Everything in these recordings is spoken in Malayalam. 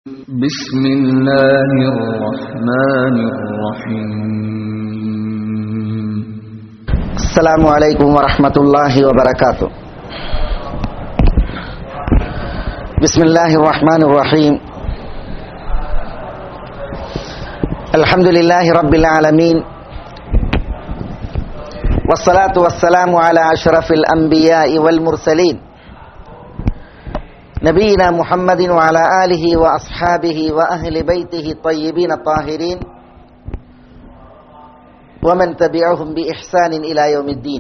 بسم الله الرحمن الرحيم السلام عليكم ورحمة الله وبركاته بسم الله الرحمن الرحيم الحمد لله رب العالمين والصلاة والسلام على أشرف الأنبياء والمرسلين نبينا محمد وعلى آله وأصحابه وأهل بيته الطيبين الطاهرين ومن تبعهم بإحسان إلى يوم الدين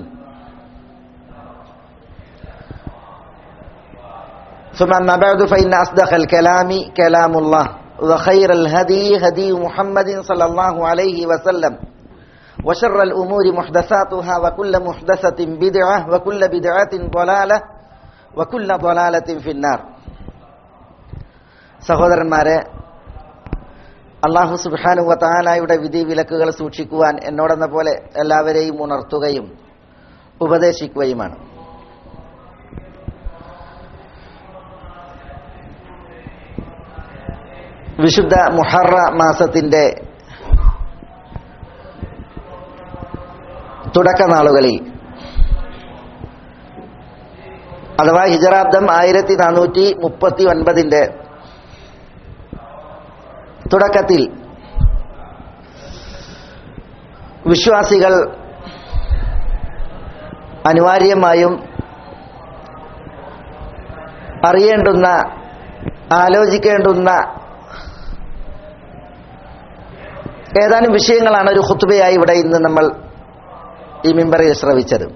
ثم أما بعد فإن أصدق الكلام كلام الله وخير الهدي هدي محمد صلى الله عليه وسلم وشر الأمور محدثاتها وكل محدثة بدعة وكل بدعة ضلالة وكل ضلالة في النار സഹോദരന്മാരെ അള്ളാഹു സുബാനു വത്താലായുടെ വിധി വിലക്കുകൾ സൂക്ഷിക്കുവാൻ എന്നോടെന്ന പോലെ എല്ലാവരെയും ഉണർത്തുകയും ഉപദേശിക്കുകയുമാണ് വിശുദ്ധ മുഹറ മാസത്തിന്റെ തുടക്കനാളുകളിൽ അഥവാ ഹിജറാബ്ദം ആയിരത്തി നാനൂറ്റി മുപ്പത്തി ഒൻപതിന്റെ തുടക്കത്തിൽ വിശ്വാസികൾ അനിവാര്യമായും അറിയേണ്ടുന്ന ആലോചിക്കേണ്ടുന്ന ഏതാനും വിഷയങ്ങളാണ് ഒരു ഹുത്തുബയായി ഇവിടെ ഇന്ന് നമ്മൾ ഈ മിമ്പറിൽ ശ്രവിച്ചത്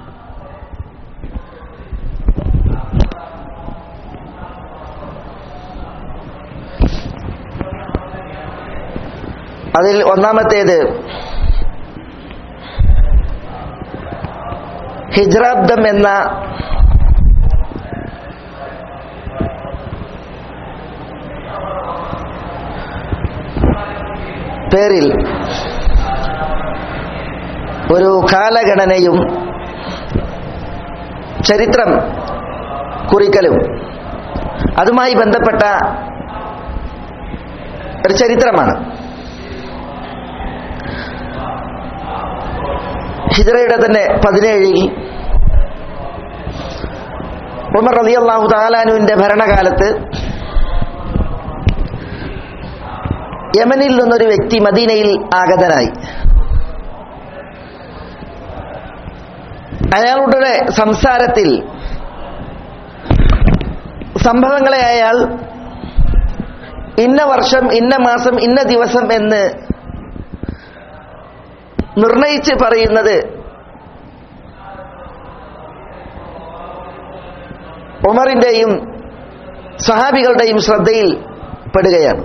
അതിൽ ഒന്നാമത്തേത് ഹിജ്രാബ്ദം എന്ന പേരിൽ ഒരു കാലഗണനയും ചരിത്രം കുറിക്കലും അതുമായി ബന്ധപ്പെട്ട ഒരു ചരിത്രമാണ് ഹിജറയുടെ തന്നെ പതിനേഴിൽ ഉമർ റതി അള്ളാഹു താലാനുവിന്റെ ഭരണകാലത്ത് യമനിൽ നിന്നൊരു വ്യക്തി മദീനയിൽ ആഗതനായി അയാളുടെ സംസാരത്തിൽ സംഭവങ്ങളെ അയാൾ ഇന്ന വർഷം ഇന്ന മാസം ഇന്ന ദിവസം എന്ന് നിർണയിച്ച് പറയുന്നത് ഉമറിന്റെയും സഹാബികളുടെയും ശ്രദ്ധയിൽ പെടുകയാണ്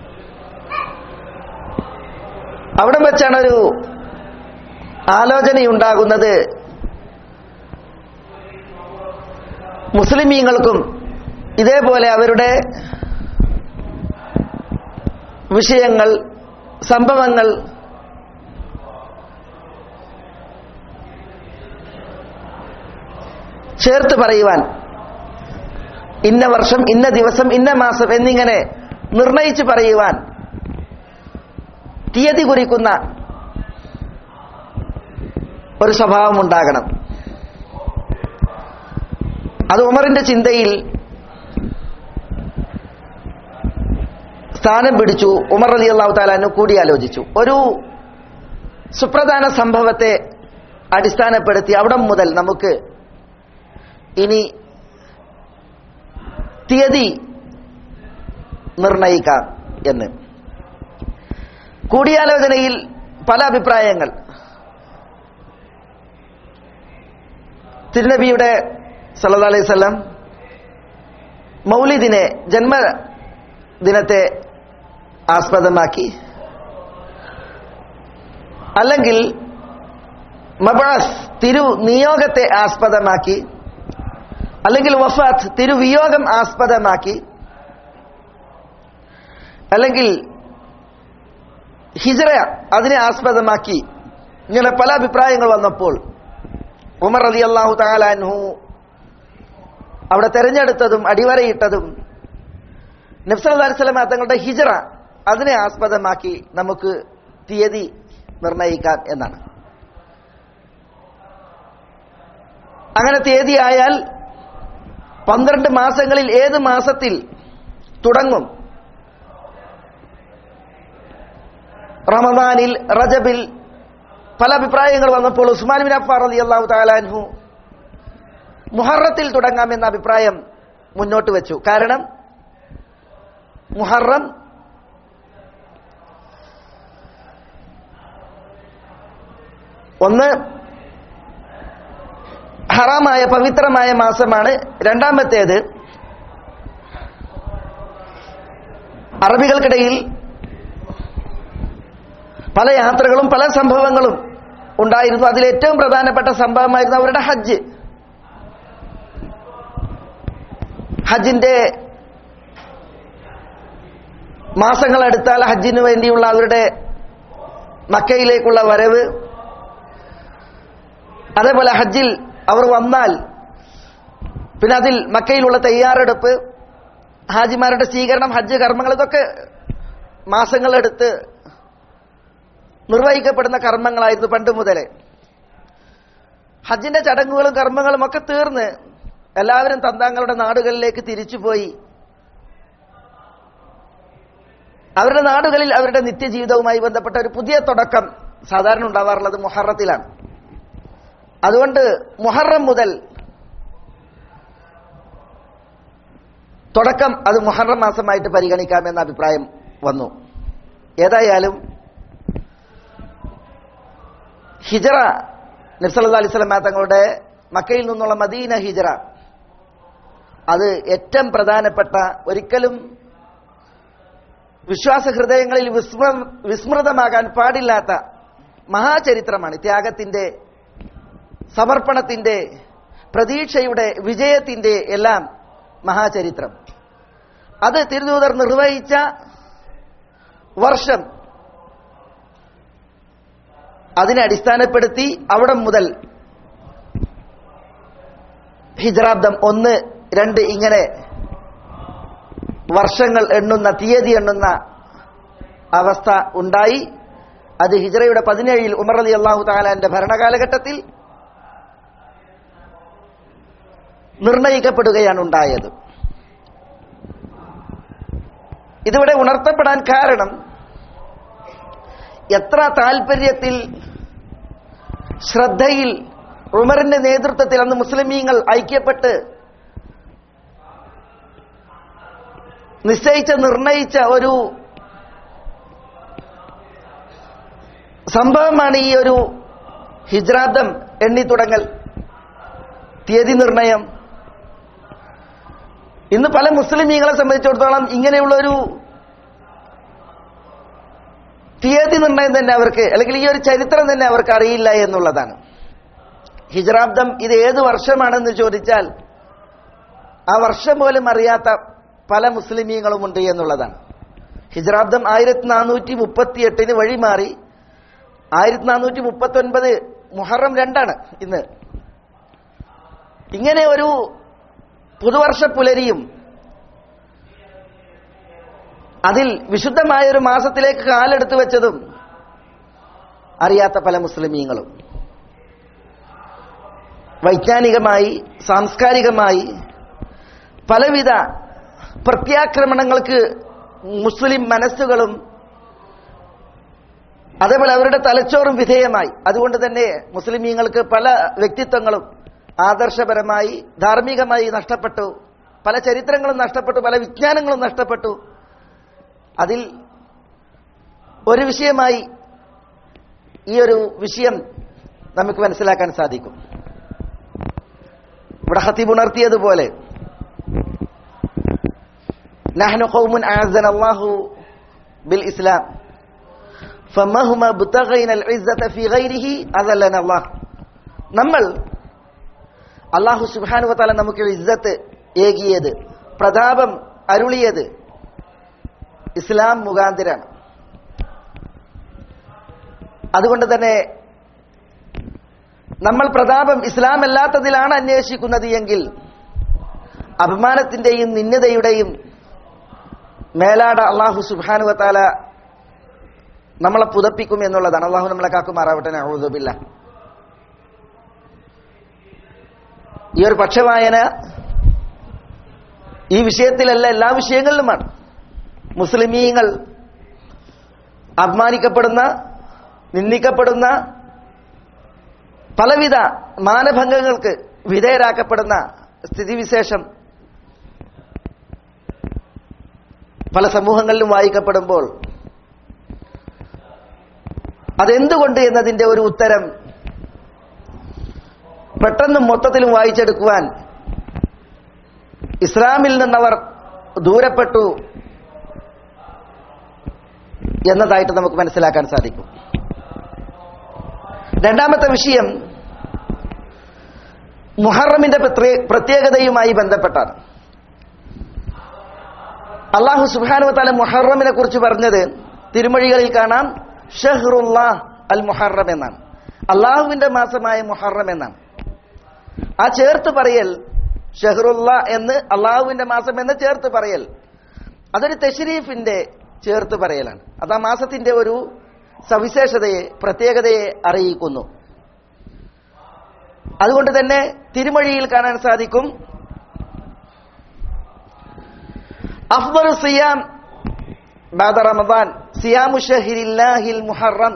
അവിടെ വെച്ചാണ് ഒരു ആലോചനയുണ്ടാകുന്നത് മുസ്ലിമീങ്ങൾക്കും ഇതേപോലെ അവരുടെ വിഷയങ്ങൾ സംഭവങ്ങൾ ചേർത്ത് പറയുവാൻ ഇന്ന വർഷം ഇന്ന ദിവസം ഇന്ന മാസം എന്നിങ്ങനെ നിർണയിച്ച് പറയുവാൻ തീയതി കുറിക്കുന്ന ഒരു സ്വഭാവം ഉണ്ടാകണം അത് ഉമറിന്റെ ചിന്തയിൽ സ്ഥാനം പിടിച്ചു ഉമർ അലി അള്ളാഹു താലാനു കൂടിയാലോചിച്ചു ഒരു സുപ്രധാന സംഭവത്തെ അടിസ്ഥാനപ്പെടുത്തി അവിടം മുതൽ നമുക്ക് ഇനി തീയതി നിർണയിക്കാം എന്ന് കൂടിയാലോചനയിൽ പല അഭിപ്രായങ്ങൾ തിരുനബിയുടെ സല്ലാ അലൈഹി സ്വലം മൗലിദിനെ ജന്മദിനത്തെ ആസ്പദമാക്കി അല്ലെങ്കിൽ മബാസ് തിരു നിയോഗത്തെ ആസ്പദമാക്കി അല്ലെങ്കിൽ വഫാത്ത് തിരുവിയോഗം ആസ്പദമാക്കി അല്ലെങ്കിൽ ഹിജറ അതിനെ ആസ്പദമാക്കി ഇങ്ങനെ പല അഭിപ്രായങ്ങൾ വന്നപ്പോൾ ഉമർ അലി അള്ളാഹു താലാൻഹു അവിടെ തെരഞ്ഞെടുത്തതും അടിവരയിട്ടതും നബ്സല്ലാ അലിസ്ലാം തങ്ങളുടെ ഹിജറ അതിനെ ആസ്പദമാക്കി നമുക്ക് തീയതി നിർണയിക്കാം എന്നാണ് അങ്ങനെ തീയതി ആയാൽ പന്ത്രണ്ട് മാസങ്ങളിൽ ഏത് മാസത്തിൽ തുടങ്ങും റമദാനിൽ റജബിൽ പല അഭിപ്രായങ്ങൾ വന്നപ്പോൾ ഉസ്മാൻ ബിൻ അഫാർ അലി അള്ളാഹു താലാൻഹു മുഹറത്തിൽ തുടങ്ങാമെന്ന അഭിപ്രായം മുന്നോട്ട് വെച്ചു കാരണം മുഹറം ഒന്ന് ഹറാമായ പവിത്രമായ മാസമാണ് രണ്ടാമത്തേത് അറബികൾക്കിടയിൽ പല യാത്രകളും പല സംഭവങ്ങളും ഉണ്ടായിരുന്നു അതിലേറ്റവും പ്രധാനപ്പെട്ട സംഭവമായിരുന്നു അവരുടെ ഹജ്ജ് ഹജ്ജിന്റെ മാസങ്ങൾ എടുത്താൽ ഹജ്ജിന് വേണ്ടിയുള്ള അവരുടെ മക്കയിലേക്കുള്ള വരവ് അതേപോലെ ഹജ്ജിൽ അവർ വന്നാൽ പിന്നെ അതിൽ മക്കയിലുള്ള തയ്യാറെടുപ്പ് ഹാജിമാരുടെ സ്വീകരണം ഹജ്ജ് കർമ്മങ്ങൾ ഇതൊക്കെ മാസങ്ങളെടുത്ത് നിർവഹിക്കപ്പെടുന്ന കർമ്മങ്ങളായിരുന്നു പണ്ട് മുതലേ ഹജ്ജിന്റെ ചടങ്ങുകളും കർമ്മങ്ങളും ഒക്കെ തീർന്ന് എല്ലാവരും തന്താങ്ങളുടെ നാടുകളിലേക്ക് തിരിച്ചുപോയി അവരുടെ നാടുകളിൽ അവരുടെ നിത്യജീവിതവുമായി ബന്ധപ്പെട്ട ഒരു പുതിയ തുടക്കം സാധാരണ ഉണ്ടാവാറുള്ളത് മുഹറത്തിലാണ് അതുകൊണ്ട് മുഹറം മുതൽ തുടക്കം അത് മുഹറം മാസമായിട്ട് പരിഗണിക്കാമെന്ന അഭിപ്രായം വന്നു ഏതായാലും ഹിജറ നബ്സല്ലാ അലിസ്ലാം തങ്ങളുടെ മക്കയിൽ നിന്നുള്ള മദീന ഹിജറ അത് ഏറ്റവും പ്രധാനപ്പെട്ട ഒരിക്കലും വിശ്വാസ ഹൃദയങ്ങളിൽ വിസ്മൃ വിസ്മൃതമാകാൻ പാടില്ലാത്ത മഹാചരിത്രമാണ് ത്യാഗത്തിന്റെ സമർപ്പണത്തിന്റെ പ്രതീക്ഷയുടെ വിജയത്തിന്റെ എല്ലാം മഹാചരിത്രം അത് തിരുദൂതർ നിർവഹിച്ച വർഷം അതിനെ അടിസ്ഥാനപ്പെടുത്തി അവിടെ മുതൽ ഹിജറാബ്ദം ഒന്ന് രണ്ട് ഇങ്ങനെ വർഷങ്ങൾ എണ്ണുന്ന തീയതി എണ്ണുന്ന അവസ്ഥ ഉണ്ടായി അത് ഹിജറയുടെ പതിനേഴിൽ ഉമർ അലി അള്ളാഹു താലാന്റെ ഭരണകാലഘട്ടത്തിൽ നിർണയിക്കപ്പെടുകയാണ് ഉണ്ടായത് ഇതിവിടെ ഉണർത്തപ്പെടാൻ കാരണം എത്ര താൽപര്യത്തിൽ ശ്രദ്ധയിൽ ഉമറിന്റെ നേതൃത്വത്തിൽ അന്ന് മുസ്ലിമീങ്ങൾ ഐക്യപ്പെട്ട് നിശ്ചയിച്ച നിർണയിച്ച ഒരു സംഭവമാണ് ഈ ഒരു ഹിജ്രാദം എണ്ണി തുടങ്ങൽ തീയതി നിർണയം ഇന്ന് പല മുസ്ലിമീങ്ങളെ സംബന്ധിച്ചിടത്തോളം ഇങ്ങനെയുള്ള ഒരു തീയതി നിർണയം തന്നെ അവർക്ക് അല്ലെങ്കിൽ ഈ ഒരു ചരിത്രം തന്നെ അവർക്ക് അറിയില്ല എന്നുള്ളതാണ് ഹിജ്രാബ്ദം ഇത് ഏത് വർഷമാണെന്ന് ചോദിച്ചാൽ ആ വർഷം പോലും അറിയാത്ത പല മുസ്ലിമീങ്ങളും ഉണ്ട് എന്നുള്ളതാണ് ഹിജ്രാബ്ദം ആയിരത്തി നാനൂറ്റി മുപ്പത്തി എട്ടിന് വഴിമാറി ആയിരത്തി നാനൂറ്റി മുപ്പത്തി ഒൻപത് മുഹറം രണ്ടാണ് ഇന്ന് ഇങ്ങനെ ഒരു പുതുവർഷ പുലരിയും അതിൽ വിശുദ്ധമായ ഒരു മാസത്തിലേക്ക് കാലെടുത്തു വെച്ചതും അറിയാത്ത പല മുസ്ലിമീങ്ങളും വൈജ്ഞാനികമായി സാംസ്കാരികമായി പലവിധ പ്രത്യാക്രമണങ്ങൾക്ക് മുസ്ലിം മനസ്സുകളും അതേപോലെ അവരുടെ തലച്ചോറും വിധേയമായി അതുകൊണ്ട് തന്നെ മുസ്ലിമീങ്ങൾക്ക് പല വ്യക്തിത്വങ്ങളും ആദർശപരമായി ധാർമ്മികമായി നഷ്ടപ്പെട്ടു പല ചരിത്രങ്ങളും നഷ്ടപ്പെട്ടു പല വിജ്ഞാനങ്ങളും നഷ്ടപ്പെട്ടു അതിൽ ഒരു വിഷയമായി ഈ ഒരു വിഷയം നമുക്ക് മനസ്സിലാക്കാൻ സാധിക്കും ഇവിടെ ഹത്തീബ് ഉണർത്തിയതുപോലെ നഹ്നു ഖൗമുൻ അഅസ്സന അല്ലാഹു ബിൽ ഇസ്ലാം ഫമഹുമ ബുതഗൈന അൽ ഇസ്സത ഫീ ഗൈരിഹി അദല്ലന അല്ലാഹ് നമ്മൾ അല്ലാഹു സുബ്ഹാനഹു വതആല നമുക്ക് ഇസ്സത്ത് ഏകിയത് പ്രതാപം അരുളിയത് ഇസ്ലാം മുഖാന്തിരാണ് അതുകൊണ്ട് തന്നെ നമ്മൾ പ്രതാപം ഇസ്ലാം അല്ലാത്തതിലാണ് അന്വേഷിക്കുന്നത് എങ്കിൽ അഭിമാനത്തിന്റെയും നിന്ദതയുടെയും മേലാട അള്ളാഹു സുബാനുവത്താല നമ്മളെ പുതപ്പിക്കും എന്നുള്ളതാണ് അള്ളാഹു നമ്മളെ കാക്കുമാറാവട്ടെ ഔദുബില്ല ഈ ഒരു പക്ഷവായന ഈ വിഷയത്തിലല്ല എല്ലാ വിഷയങ്ങളിലുമാണ് മുസ്ലിമീങ്ങൾ അപമാനിക്കപ്പെടുന്ന നിന്ദിക്കപ്പെടുന്ന പലവിധ മാനഭംഗങ്ങൾക്ക് വിധേയരാക്കപ്പെടുന്ന സ്ഥിതിവിശേഷം പല സമൂഹങ്ങളിലും വായിക്കപ്പെടുമ്പോൾ അതെന്തുകൊണ്ട് എന്നതിന്റെ ഒരു ഉത്തരം പെട്ടെന്ന് മൊത്തത്തിലും വായിച്ചെടുക്കുവാൻ ഇസ്ലാമിൽ നിന്നവർ ദൂരപ്പെട്ടു എന്നതായിട്ട് നമുക്ക് മനസ്സിലാക്കാൻ സാധിക്കും രണ്ടാമത്തെ വിഷയം മുഹറമിന്റെ പ്രത്യേ- പ്രത്യേകതയുമായി ബന്ധപ്പെട്ടാണ് അള്ളാഹു സുബാനുവത്താല മുഹറമിനെ കുറിച്ച് പറഞ്ഞത് തിരുമൊഴികളിൽ കാണാം ഷഹ്റുല്ലാ അൽ മുഹറം എന്നാണ് അള്ളാഹുവിന്റെ മാസമായ മുഹറം എന്നാണ് ആ ചേർത്ത് പറയൽ ഷഹ്റുല്ല എന്ന് അള്ളാഹുവിന്റെ മാസം എന്ന് ചേർത്ത് പറയൽ അതൊരു തെഷരീഫിന്റെ ചേർത്ത് പറയലാണ് അത് ആ മാസത്തിന്റെ ഒരു സവിശേഷതയെ പ്രത്യേകതയെ അറിയിക്കുന്നു അതുകൊണ്ട് തന്നെ തിരുമൊഴിയിൽ കാണാൻ സാധിക്കും അഫ്ദൽ സിയാം ബാദ റമദാൻ സിയാമു ഷഹിരില്ലാഹിൽ മുഹറം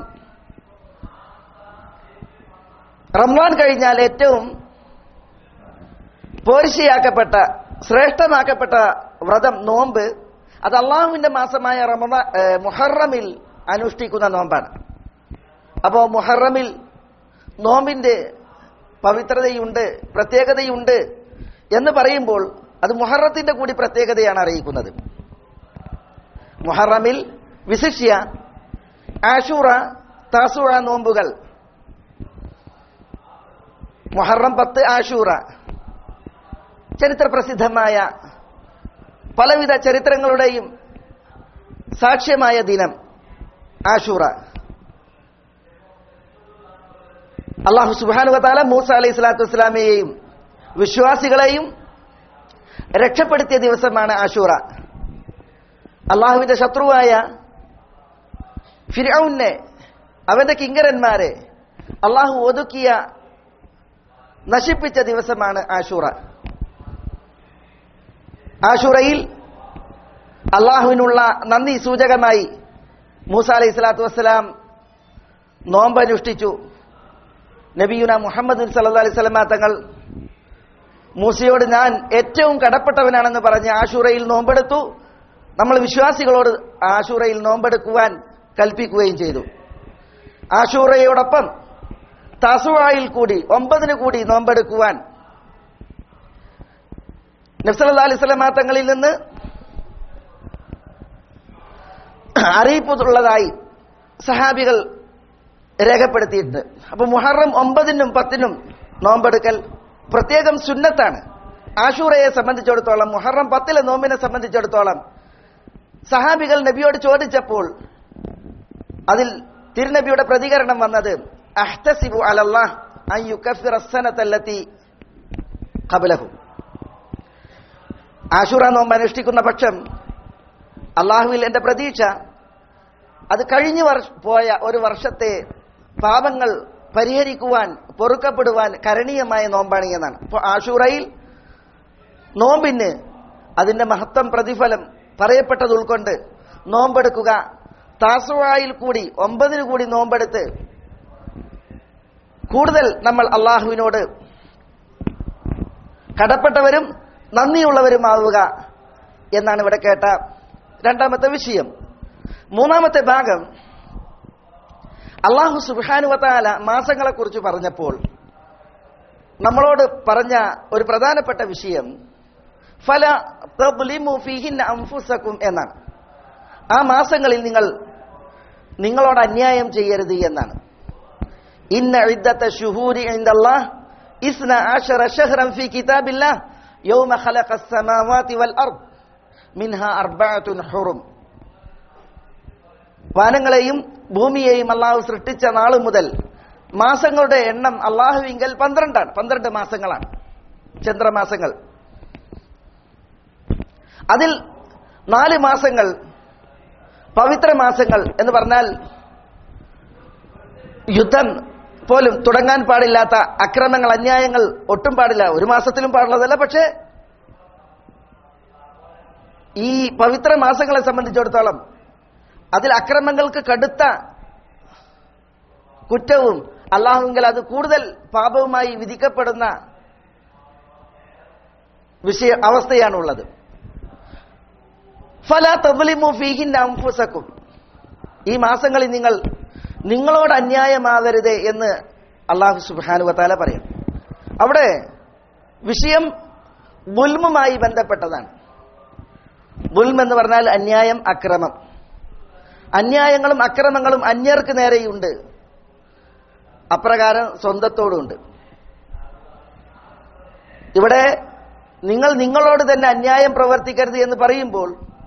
റംസാൻ കഴിഞ്ഞാൽ ഏറ്റവും പോരിശയാക്കപ്പെട്ട ശ്രേഷ്ഠമാക്കപ്പെട്ട വ്രതം നോമ്പ് അത് അള്ളാഹുവിന്റെ മാസമായ റമദാ ഏഹ് മുഹറമിൽ അനുഷ്ഠിക്കുന്ന നോമ്പാണ് അപ്പോ മുഹറമിൽ നോമ്പിന്റെ പവിത്രതയുണ്ട് പ്രത്യേകതയുണ്ട് എന്ന് പറയുമ്പോൾ അത് മുഹറത്തിന്റെ കൂടി പ്രത്യേകതയാണ് അറിയിക്കുന്നത് മുഹറമിൽ വിശിഷ്യ ആഷൂറ താസൂറ നോമ്പുകൾ മുഹറം പത്ത് ആഷൂറ ചരിത്ര പ്രസിദ്ധമായ പലവിധ ചരിത്രങ്ങളുടെയും സാക്ഷ്യമായ ദിനം ആഷൂറ അള്ളാഹു സുബാനുവത്താല മൂസ അലൈഹി സ്വലാത്തു വസ്സലാമയെയും വിശ്വാസികളെയും രക്ഷപ്പെടുത്തിയ ദിവസമാണ് ആഷൂറ അള്ളാഹുവിന്റെ ശത്രുവായ ഫിരൌനെ അവന്റെ കിങ്കരന്മാരെ അള്ളാഹു ഒതുക്കിയ നശിപ്പിച്ച ദിവസമാണ് ആഷൂറ ആഷുറയിൽ അള്ളാഹുവിനുള്ള നന്ദി സൂചകമായി മൂസ അലൈഹി സ്വലാത്തു വസ്സലാം നോമ്പനുഷ്ഠിച്ചു നബിയുന മുഹമ്മദ് സല്ലാ അലൈഹി സ്വലമ തങ്ങൾ മൂസയോട് ഞാൻ ഏറ്റവും കടപ്പെട്ടവനാണെന്ന് പറഞ്ഞ് ആഷുറയിൽ നോമ്പെടുത്തു നമ്മൾ വിശ്വാസികളോട് ആഷുറയിൽ നോമ്പെടുക്കുവാൻ കൽപ്പിക്കുകയും ചെയ്തു ആഷൂറയോടൊപ്പം തസുവായിൽ കൂടി ഒമ്പതിന് കൂടി നോമ്പെടുക്കുവാൻ നബ്സല്ലാ അലൈഹി സ്വലമാ തങ്ങളിൽ നിന്ന് അറിയിപ്പുള്ളതായി സഹാബികൾ രേഖപ്പെടുത്തിയിട്ടുണ്ട് അപ്പൊ മുഹറം ഒമ്പതിനും പത്തിനും നോമ്പെടുക്കൽ പ്രത്യേകം സുന്നത്താണ് ആഷൂറയെ സംബന്ധിച്ചിടത്തോളം മുഹറം പത്തിലെ നോമ്പിനെ സംബന്ധിച്ചിടത്തോളം സഹാബികൾ നബിയോട് ചോദിച്ചപ്പോൾ അതിൽ തിരുനബിയുടെ പ്രതികരണം വന്നത് അഹ്തസിബു അലല്ലാഹ് അൻ യുകഫിറ അസ്സനത്തല്ലത്തി ഖബലഹു ആഷൂറ നോമ്പ് അനുഷ്ഠിക്കുന്ന പക്ഷം അള്ളാഹുവിൽ എന്റെ പ്രതീക്ഷ അത് കഴിഞ്ഞു വർഷ പോയ ഒരു വർഷത്തെ പാപങ്ങൾ പരിഹരിക്കുവാൻ പൊറുക്കപ്പെടുവാൻ കരണീയമായ നോമ്പാണ് എന്നാണ് അപ്പോൾ ആഷൂറയിൽ നോമ്പിന് അതിന്റെ മഹത്വം പ്രതിഫലം പറയപ്പെട്ടത് ഉൾക്കൊണ്ട് നോമ്പെടുക്കുക താസുവായിൽ കൂടി ഒമ്പതിന് കൂടി നോമ്പെടുത്ത് കൂടുതൽ നമ്മൾ അള്ളാഹുവിനോട് കടപ്പെട്ടവരും നന്ദിയുള്ളവരുമാവുക എന്നാണ് ഇവിടെ കേട്ട രണ്ടാമത്തെ വിഷയം മൂന്നാമത്തെ ഭാഗം അള്ളാഹു സുബാനുവത്താല മാസങ്ങളെക്കുറിച്ച് പറഞ്ഞപ്പോൾ നമ്മളോട് പറഞ്ഞ ഒരു പ്രധാനപ്പെട്ട വിഷയം ഫല തബ്ലിമു ഫീഹിന്ന അംഫുസക്കും എന്നാണ് ആ മാസങ്ങളിൽ നിങ്ങൾ നിങ്ങളോട് അന്യായം ചെയ്യരുത് എന്നാണ് ഇന്ന ഇദ്ദത്ത ഷുഹൂരി ഇൻദല്ലാഹ് ഇസ്ന ആശറ ഷഹ്റൻ ഫീ കിതാബില്ലാഹ് യൗമ ഖലഖ السماوات والأرض മിൻഹ അർബഅത്തുൻ ഹുറും വാനങ്ങളെയും ഭൂമിയെയും അള്ളാഹു സൃഷ്ടിച്ച നാളു മുതൽ മാസങ്ങളുടെ എണ്ണം അള്ളാഹുവിങ്കൽ പന്ത്രണ്ടാണ് പന്ത്രണ്ട് മാസങ്ങളാണ് ചന്ദ്രമാസങ്ങൾ അതിൽ നാല് മാസങ്ങൾ പവിത്ര മാസങ്ങൾ എന്ന് പറഞ്ഞാൽ യുദ്ധം പോലും തുടങ്ങാൻ പാടില്ലാത്ത അക്രമങ്ങൾ അന്യായങ്ങൾ ഒട്ടും പാടില്ല ഒരു മാസത്തിലും പാടുള്ളതല്ല പക്ഷേ ഈ പവിത്ര മാസങ്ങളെ സംബന്ധിച്ചിടത്തോളം അതിൽ അക്രമങ്ങൾക്ക് കടുത്ത കുറ്റവും അള്ളാഹുങ്കിൽ അത് കൂടുതൽ പാപവുമായി വിധിക്കപ്പെടുന്ന വിഷയ അവസ്ഥയാണുള്ളത് ഫല തബ്ലിമു ഫീഹിൻ അംഫുസക്കും ഈ മാസങ്ങളിൽ നിങ്ങൾ നിങ്ങളോട് അന്യായമാവരുത് എന്ന് അള്ളാഹു സുബാനുവത്താല പറയും അവിടെ വിഷയം ബുൽമുമായി ബന്ധപ്പെട്ടതാണ് ബുൽം എന്ന് പറഞ്ഞാൽ അന്യായം അക്രമം അന്യായങ്ങളും അക്രമങ്ങളും അന്യർക്ക് നേരെയുണ്ട് അപ്രകാരം സ്വന്തത്തോടുണ്ട് ഇവിടെ നിങ്ങൾ നിങ്ങളോട് തന്നെ അന്യായം പ്രവർത്തിക്കരുത് എന്ന് പറയുമ്പോൾ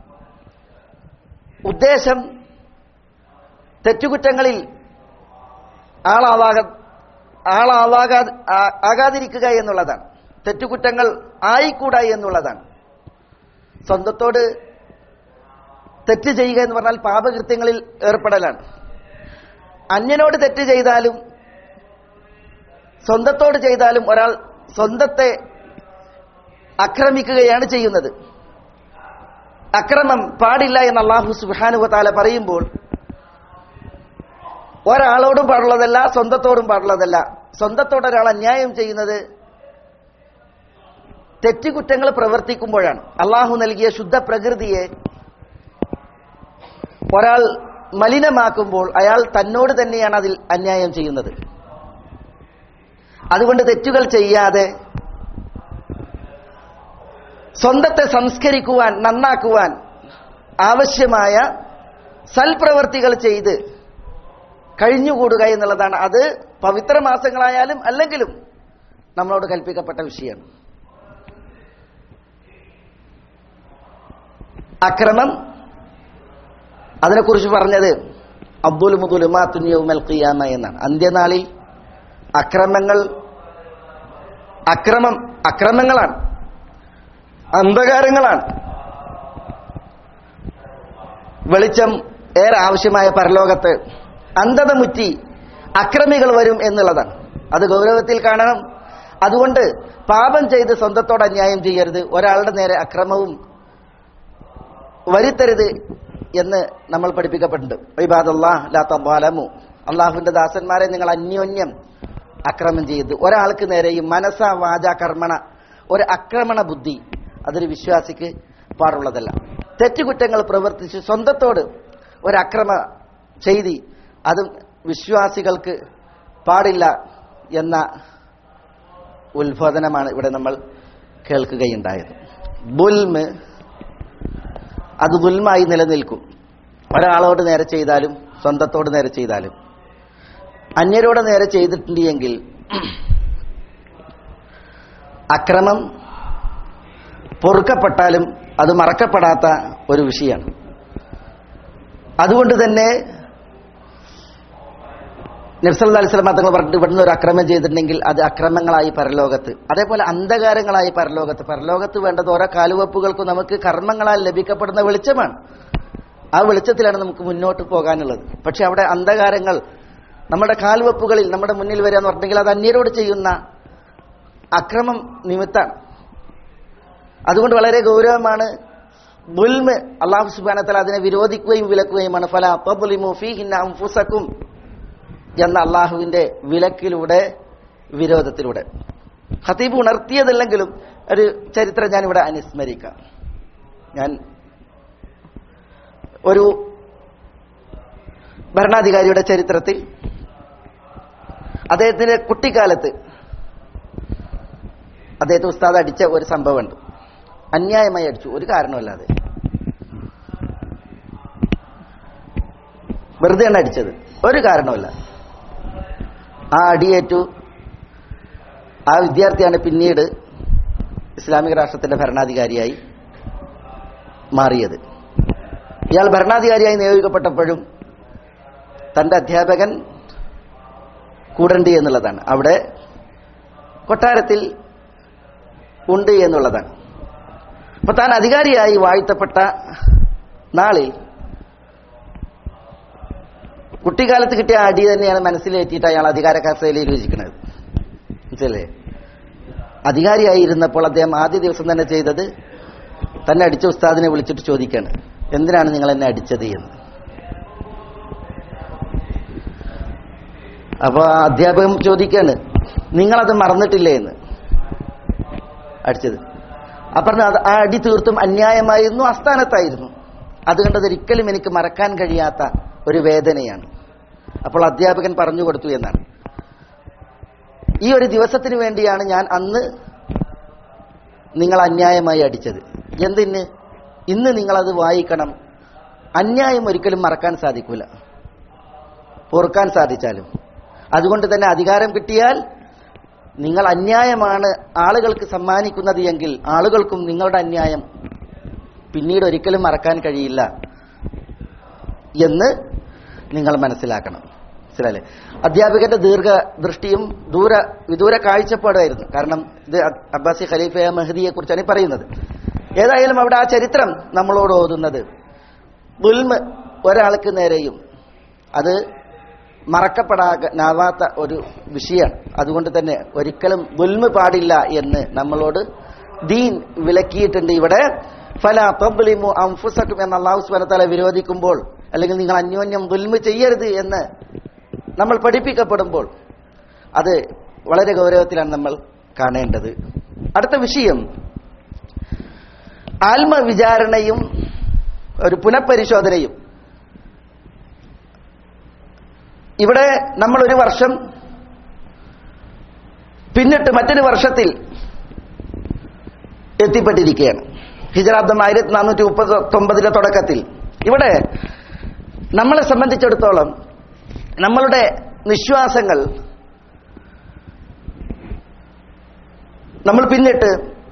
ഉദ്ദേശം തെറ്റുകുറ്റങ്ങളിൽ ആളാവാക ആളാവാകാ ആ- ആകാതിരിക്കുക എന്നുള്ളതാണ് തെറ്റുകുറ്റങ്ങൾ ആയിക്കൂടാ എന്നുള്ളതാണ് സ്വന്തത്തോട് തെറ്റ് ചെയ്യുക എന്ന് പറഞ്ഞാൽ പാപകൃത്യങ്ങളിൽ ഏർപ്പെടലാണ് അന്യനോട് തെറ്റ് ചെയ്താലും സ്വന്തത്തോട് ചെയ്താലും ഒരാൾ സ്വന്തത്തെ ആക്രമിക്കുകയാണ് ചെയ്യുന്നത് അക്രമം പാടില്ല എന്ന് അള്ളാഹു സുബാനുവത്താല പറയുമ്പോൾ ഒരാളോടും പാടുള്ളതല്ല സ്വന്തത്തോടും പാടുള്ളതല്ല സ്വന്തത്തോട് ഒരാൾ അന്യായം ചെയ്യുന്നത് തെറ്റുകുറ്റങ്ങൾ പ്രവർത്തിക്കുമ്പോഴാണ് അള്ളാഹു നൽകിയ ശുദ്ധ പ്രകൃതിയെ ഒരാൾ മലിനമാക്കുമ്പോൾ അയാൾ തന്നോട് തന്നെയാണ് അതിൽ അന്യായം ചെയ്യുന്നത് അതുകൊണ്ട് തെറ്റുകൾ ചെയ്യാതെ സ്വന്തത്തെ സംസ്കരിക്കുവാൻ നന്നാക്കുവാൻ ആവശ്യമായ സൽപ്രവർത്തികൾ ചെയ്ത് കഴിഞ്ഞുകൂടുക എന്നുള്ളതാണ് അത് പവിത്ര മാസങ്ങളായാലും അല്ലെങ്കിലും നമ്മളോട് കൽപ്പിക്കപ്പെട്ട വിഷയമാണ് അക്രമം അതിനെക്കുറിച്ച് പറഞ്ഞത് അബ്ദുൽ മുദുലുമാത്തുന്യവുമൽ ഖിയാമ എന്നാണ് അന്ത്യനാളിൽ അക്രമങ്ങൾ അക്രമം അക്രമങ്ങളാണ് അന്ധകാരങ്ങളാണ് വെളിച്ചം ഏറെ ആവശ്യമായ പരലോകത്ത് അന്ധത മുറ്റി അക്രമികൾ വരും എന്നുള്ളതാണ് അത് ഗൗരവത്തിൽ കാണണം അതുകൊണ്ട് പാപം ചെയ്ത് സ്വന്തത്തോട് അന്യായം ചെയ്യരുത് ഒരാളുടെ നേരെ അക്രമവും വരുത്തരുത് എന്ന് നമ്മൾ പഠിപ്പിക്കപ്പെട്ടിട്ടുണ്ട് ഇബാദല്ലാഹു അള്ളാഹുവിന്റെ ദാസന്മാരെ നിങ്ങൾ അന്യോന്യം അക്രമം ചെയ്ത് ഒരാൾക്ക് നേരെയും മനസ്സ വാച കർമ്മണ ഒരു ആക്രമണ ബുദ്ധി അതൊരു വിശ്വാസിക്ക് പാടുള്ളതല്ല തെറ്റുകുറ്റങ്ങൾ പ്രവർത്തിച്ച് സ്വന്തത്തോട് ഒരു അക്രമ ചെയ്തി അതും വിശ്വാസികൾക്ക് പാടില്ല എന്ന ഉത്ബോധനമാണ് ഇവിടെ നമ്മൾ കേൾക്കുകയുണ്ടായത് ബുൽമ് അത് ദുൽമായി നിലനിൽക്കും ഒരാളോട് നേരെ ചെയ്താലും സ്വന്തത്തോട് നേരെ ചെയ്താലും അന്യരോട് നേരെ ചെയ്തിട്ടുണ്ടെങ്കിൽ അക്രമം പൊറുക്കപ്പെട്ടാലും അത് മറക്കപ്പെടാത്ത ഒരു വിഷയമാണ് അതുകൊണ്ട് തന്നെ നിർസല അലിസ്ലാം തങ്ങൾ പറഞ്ഞിട്ട് ഇവിടുന്ന് ഒരു അക്രമം ചെയ്തിട്ടുണ്ടെങ്കിൽ അത് അക്രമങ്ങളായി പരലോകത്ത് അതേപോലെ അന്ധകാരങ്ങളായി പരലോകത്ത് പരലോകത്ത് വേണ്ടത് ഓരോ കാലുവെപ്പുകൾക്കും നമുക്ക് കർമ്മങ്ങളാൽ ലഭിക്കപ്പെടുന്ന വെളിച്ചമാണ് ആ വെളിച്ചത്തിലാണ് നമുക്ക് മുന്നോട്ട് പോകാനുള്ളത് പക്ഷെ അവിടെ അന്ധകാരങ്ങൾ നമ്മുടെ കാൽവെപ്പുകളിൽ നമ്മുടെ മുന്നിൽ വരിക എന്ന് പറഞ്ഞിട്ടുണ്ടെങ്കിൽ അത് അന്യരോട് ചെയ്യുന്ന അക്രമം നിമിത്താണ് അതുകൊണ്ട് വളരെ ഗൗരവമാണ് ബുൽമ് അള്ളാഹു സുബാനത്തല അതിനെ വിരോധിക്കുകയും വിലക്കുകയുമാണ് ഫല തബ്ലിമു ഫീഹിന്ന അൻഫുസക്കും എന്ന അള്ളാഹുവിന്റെ വിലക്കിലൂടെ വിരോധത്തിലൂടെ ഖതീബ് ഉണർത്തിയതല്ലെങ്കിലും ഒരു ചരിത്രം ഞാനിവിടെ അനുസ്മരിക്കാം ഞാൻ ഒരു ഭരണാധികാരിയുടെ ചരിത്രത്തിൽ അദ്ദേഹത്തിന്റെ കുട്ടിക്കാലത്ത് അദ്ദേഹത്തെ ഉസ്താദ് അടിച്ച ഒരു സംഭവമുണ്ട് അന്യായമായി അടിച്ചു ഒരു കാരണമല്ലാതെ വെറുതെയാണ് അടിച്ചത് ഒരു കാരണമല്ല ആ അടിയേറ്റു ആ വിദ്യാർത്ഥിയാണ് പിന്നീട് ഇസ്ലാമിക രാഷ്ട്രത്തിന്റെ ഭരണാധികാരിയായി മാറിയത് ഇയാൾ ഭരണാധികാരിയായി നിയോഗിക്കപ്പെട്ടപ്പോഴും തന്റെ അധ്യാപകൻ കൂടണ്ടി എന്നുള്ളതാണ് അവിടെ കൊട്ടാരത്തിൽ ഉണ്ട് എന്നുള്ളതാണ് അപ്പൊ താൻ അധികാരിയായി വാഴ്ത്തപ്പെട്ട നാളിൽ കുട്ടിക്കാലത്ത് കിട്ടിയ അടി തന്നെയാണ് മനസ്സിലേറ്റിയിട്ട് അയാൾ അധികാര കസേലയിൽ രുചിക്കുന്നത് മനസ്സിലേ അധികാരിയായിരുന്നപ്പോൾ അദ്ദേഹം ആദ്യ ദിവസം തന്നെ ചെയ്തത് തന്നെ അടിച്ച ഉസ്താദിനെ വിളിച്ചിട്ട് ചോദിക്കാണ് എന്തിനാണ് നിങ്ങൾ എന്നെ അടിച്ചത് എന്ന് അപ്പൊ ആ അധ്യാപകൻ ചോദിക്കാണ് നിങ്ങളത് മറന്നിട്ടില്ലേ എന്ന് അടിച്ചത് അപ്പറഞ്ഞ അത് ആ അടി തീർത്തും അന്യായമായിരുന്നു അസ്ഥാനത്തായിരുന്നു അതുകൊണ്ട് അതൊരിക്കലും എനിക്ക് മറക്കാൻ കഴിയാത്ത ഒരു വേദനയാണ് അപ്പോൾ അധ്യാപകൻ പറഞ്ഞു കൊടുത്തു എന്നാണ് ഈ ഒരു ദിവസത്തിന് വേണ്ടിയാണ് ഞാൻ അന്ന് നിങ്ങൾ അന്യായമായി അടിച്ചത് എന്തിന് ഇന്ന് നിങ്ങളത് വായിക്കണം അന്യായം ഒരിക്കലും മറക്കാൻ സാധിക്കൂല പൊറുക്കാൻ സാധിച്ചാലും അതുകൊണ്ട് തന്നെ അധികാരം കിട്ടിയാൽ നിങ്ങൾ അന്യായമാണ് ആളുകൾക്ക് സമ്മാനിക്കുന്നത് എങ്കിൽ ആളുകൾക്കും നിങ്ങളുടെ അന്യായം പിന്നീട് ഒരിക്കലും മറക്കാൻ കഴിയില്ല എന്ന് നിങ്ങൾ മനസ്സിലാക്കണം മനസ്സിലല്ലേ അധ്യാപകന്റെ ദീർഘ ദൃഷ്ടിയും ദൂര വിദൂര കാഴ്ചപ്പാടായിരുന്നു കാരണം ഇത് അബ്ബാസി ഖലീഫ മെഹദിയെ കുറിച്ചാണ് ഈ പറയുന്നത് ഏതായാലും അവിടെ ആ ചരിത്രം നമ്മളോട് ഓതുന്നത് ദുൽമ് ഒരാൾക്ക് നേരെയും അത് മറക്കപ്പെടാനാവാത്ത ഒരു വിഷയമാണ് അതുകൊണ്ട് തന്നെ ഒരിക്കലും ദുൽമ് പാടില്ല എന്ന് നമ്മളോട് ദീൻ വിലക്കിയിട്ടുണ്ട് ഇവിടെ ഫല തബ്ലിമു അംഫുസക്കും എന്ന അള്ളാഹു സ്വലത്തല വിരോധിക്കുമ്പോൾ അല്ലെങ്കിൽ നിങ്ങൾ അന്യോന്യം ദുൽമ് ചെയ്യരുത് എന്ന് നമ്മൾ പഠിപ്പിക്കപ്പെടുമ്പോൾ അത് വളരെ ഗൗരവത്തിലാണ് നമ്മൾ കാണേണ്ടത് അടുത്ത വിഷയം ആത്മവിചാരണയും ഒരു പുനഃപരിശോധനയും ഇവിടെ നമ്മൾ ഒരു വർഷം പിന്നിട്ട് മറ്റൊരു വർഷത്തിൽ എത്തിപ്പെട്ടിരിക്കുകയാണ് ഹിജറാബ്ദം ആയിരത്തി നാനൂറ്റി മുപ്പത്തി ഒമ്പതിലെ തുടക്കത്തിൽ ഇവിടെ നമ്മളെ സംബന്ധിച്ചിടത്തോളം നമ്മളുടെ നിശ്വാസങ്ങൾ നമ്മൾ പിന്നിട്ട്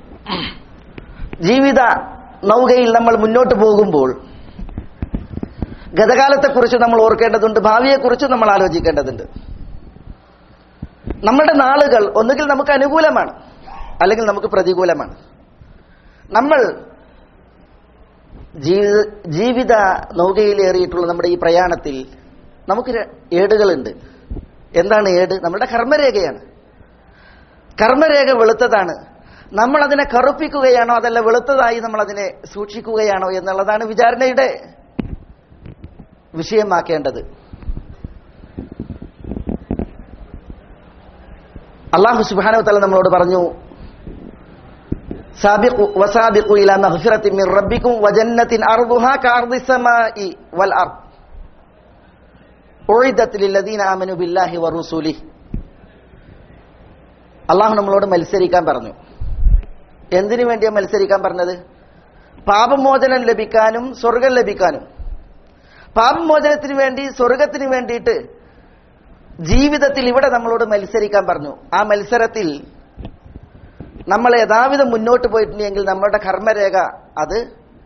ജീവിത നൗകയിൽ നമ്മൾ മുന്നോട്ട് പോകുമ്പോൾ ഗതകാലത്തെക്കുറിച്ച് നമ്മൾ ഓർക്കേണ്ടതുണ്ട് ഭാവിയെക്കുറിച്ച് നമ്മൾ ആലോചിക്കേണ്ടതുണ്ട് നമ്മുടെ നാളുകൾ ഒന്നുകിൽ നമുക്ക് അനുകൂലമാണ് അല്ലെങ്കിൽ നമുക്ക് പ്രതികൂലമാണ് നമ്മൾ ജീവിത ജീവിത നൗകയിലേറിയിട്ടുള്ള നമ്മുടെ ഈ പ്രയാണത്തിൽ നമുക്ക് ര- ഏടുകളുണ്ട് എന്താണ് ഏട് നമ്മുടെ കർമ്മരേഖയാണ് കർമ്മരേഖ വെളുത്തതാണ് നമ്മൾ അതിനെ കറുപ്പിക്കുകയാണോ അതല്ല വെളുത്തതായി നമ്മൾ അതിനെ സൂക്ഷിക്കുകയാണോ എന്നുള്ളതാണ് വിചാരണയുടെ വിഷയമാക്കേണ്ടത് അള്ളാഹു സുബാനു തല നമ്മളോട് പറഞ്ഞു സാബിഖു വസാബിഖു ഇലാ മഗ്ഫിറത്തിൻ മിൻ റബ്ബിക്കും വജന്നത്തിൻ അർദുഹാ കഅർദി സമാഇ വൽ അർദ് ഉഇദത്ത് ലില്ലദീന ആമനു ബില്ലാഹി വറസൂലിഹി അള്ളാഹു നമ്മളോട് മത്സരിക്കാൻ പറഞ്ഞു എന്തിനു വേണ്ടിയാ മത്സരിക്കാൻ പറഞ്ഞത് പാപമോചനം ലഭിക്കാനും സ്വർഗം ലഭിക്കാനും പാപമോചനത്തിന് വേണ്ടി സ്വർഗത്തിന് വേണ്ടിയിട്ട് ജീവിതത്തിൽ ഇവിടെ നമ്മളോട് മത്സരിക്കാൻ പറഞ്ഞു ആ മത്സരത്തിൽ നമ്മൾ യഥാവിധം മുന്നോട്ട് പോയിട്ടുണ്ടെങ്കിൽ നമ്മളുടെ കർമ്മരേഖ അത്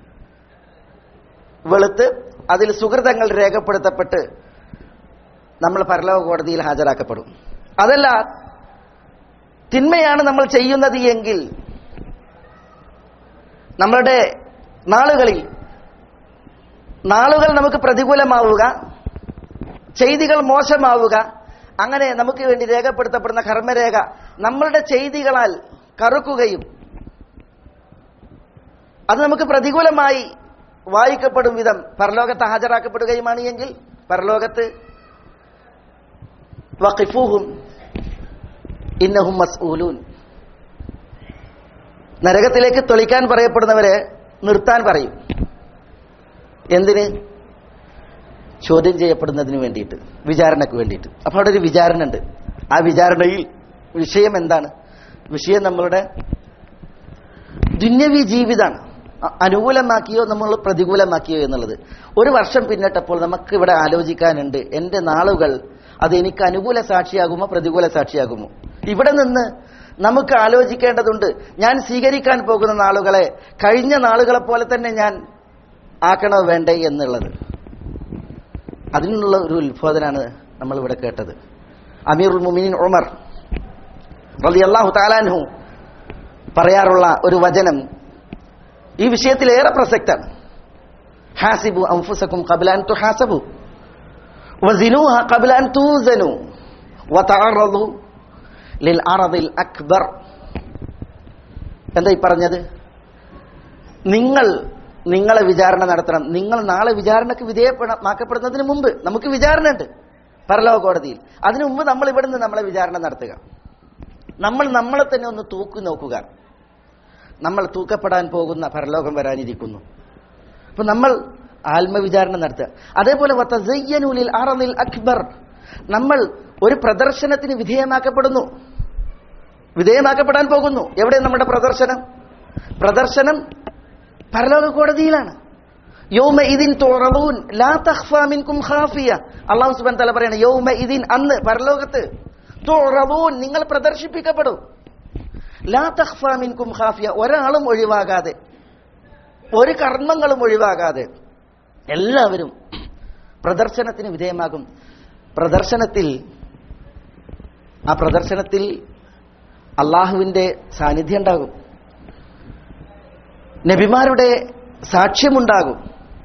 വെളുത്ത് അതിൽ സുഹൃതങ്ങൾ രേഖപ്പെടുത്തപ്പെട്ട് നമ്മൾ പരലോക കോടതിയിൽ ഹാജരാക്കപ്പെടും അതല്ല തിന്മയാണ് നമ്മൾ ചെയ്യുന്നത് എങ്കിൽ നമ്മളുടെ നാളുകളിൽ നാളുകൾ നമുക്ക് പ്രതികൂലമാവുക ചെയ്തികൾ മോശമാവുക അങ്ങനെ നമുക്ക് വേണ്ടി രേഖപ്പെടുത്തപ്പെടുന്ന കർമ്മരേഖ നമ്മളുടെ ചെയ്തികളാൽ കറുക്കുകയും അത് നമുക്ക് പ്രതികൂലമായി വായിക്കപ്പെടും വിധം പരലോകത്ത് ഹാജരാക്കപ്പെടുകയുമാണ് എങ്കിൽ പരലോകത്ത് വഖിഫൂഹും ഇന്നഹും മസ്ഊലൂൻ നരകത്തിലേക്ക് തൊളിക്കാൻ പറയപ്പെടുന്നവരെ നിർത്താൻ പറയും എന്തിന് ചോദ്യം ചെയ്യപ്പെടുന്നതിന് വേണ്ടിയിട്ട് വിചാരണയ്ക്ക് വേണ്ടിയിട്ട് അപ്പൊ അവിടെ ഒരു വിചാരണ ഉണ്ട് ആ വിചാരണയിൽ വിഷയം എന്താണ് വിഷയം നമ്മളുടെ ദുന്യവി ജീവിതമാണ് അ- അനുകൂലമാക്കിയോ നമ്മൾ പ്രതികൂലമാക്കിയോ എന്നുള്ളത് ഒരു വർഷം പിന്നിട്ടപ്പോൾ നമുക്ക് ഇവിടെ ആലോചിക്കാനുണ്ട് എന്റെ നാളുകൾ അത് എനിക്ക് അനുകൂല സാക്ഷിയാകുമോ പ്രതികൂല സാക്ഷിയാകുമോ ഇവിടെ നിന്ന് നമുക്ക് ആലോചിക്കേണ്ടതുണ്ട് ഞാൻ സ്വീകരിക്കാൻ പോകുന്ന നാളുകളെ കഴിഞ്ഞ നാളുകളെ പോലെ തന്നെ ഞാൻ ആക്കണോ വേണ്ടേ എന്നുള്ളത് അതിനുള്ള ഒരു ഉത്ബോധനാണ് നമ്മൾ ഇവിടെ കേട്ടത് അമീറുൽ മുമിനിൻ ഉമർ റളിയല്ലാഹു താലാൻഹു പറയാറുള്ള ഒരു വചനം ഈ വിഷയത്തിൽ ഏറെ പ്രസക്താണ് ഹാസിബു അൻഫുസക്കും ഖബ്ല അൻ തുഹാസബു വസിനുഹ ഖബ്ല അൻ തൂസനു വതഅറദു ലിൽ അറദിൽ അക്ബർ എന്താ ഈ പറഞ്ഞത് നിങ്ങൾ നിങ്ങളെ വിചാരണ നടത്തണം നിങ്ങൾ നാളെ വിചാരണക്ക് വിധേയമാക്കപ്പെടുന്നതിന് മുമ്പ് നമുക്ക് വിചാരണ ഉണ്ട് പരലോക കോടതിയിൽ അതിനു മുമ്പ് നമ്മൾ ഇവിടുന്ന് നമ്മളെ വിചാരണ നടത്തുക നമ്മൾ നമ്മളെ തന്നെ ഒന്ന് തൂക്കി നോക്കുക നമ്മൾ തൂക്കപ്പെടാൻ പോകുന്ന പരലോകം വരാനിരിക്കുന്നു അപ്പൊ നമ്മൾ ആത്മവിചാരണ നടത്തുക അതേപോലെ വതസയ്യനുലിൽ അറദിൽ അക്ബർ നമ്മൾ ഒരു പ്രദർശനത്തിന് വിധേയമാക്കപ്പെടുന്നു വിധേയമാക്കപ്പെടാൻ പോകുന്നു എവിടെ നമ്മുടെ പ്രദർശനം പ്രദർശനം പരലോക കോടതിയിലാണ് യൗമ ഇതിൻ തോറവൂൻ ലാ തഖ്ഫാ മിൻകും ഖാഫിയ അല്ലാഹു സുബ്ഹാനഹു തആല പറയാണ് യൗമ ഇതിൻ അന്ന് പരലോകത്ത് തോറവൂൻ നിങ്ങൾ പ്രദർശിപ്പിക്കപ്പെടും ലാ തഖ്ഫാ മിൻകും ഖാഫിയ ഒരാളും ഒഴിവാകാതെ ഒരു കർമ്മങ്ങളും ഒഴിവാകാതെ എല്ലാവരും പ്രദർശനത്തിന് വിധേയമാകും പ്രദർശനത്തിൽ ആ പ്രദർശനത്തിൽ അള്ളാഹുവിന്റെ സാന്നിധ്യം ഉണ്ടാകും നബിമാരുടെ സാക്ഷ്യമുണ്ടാകും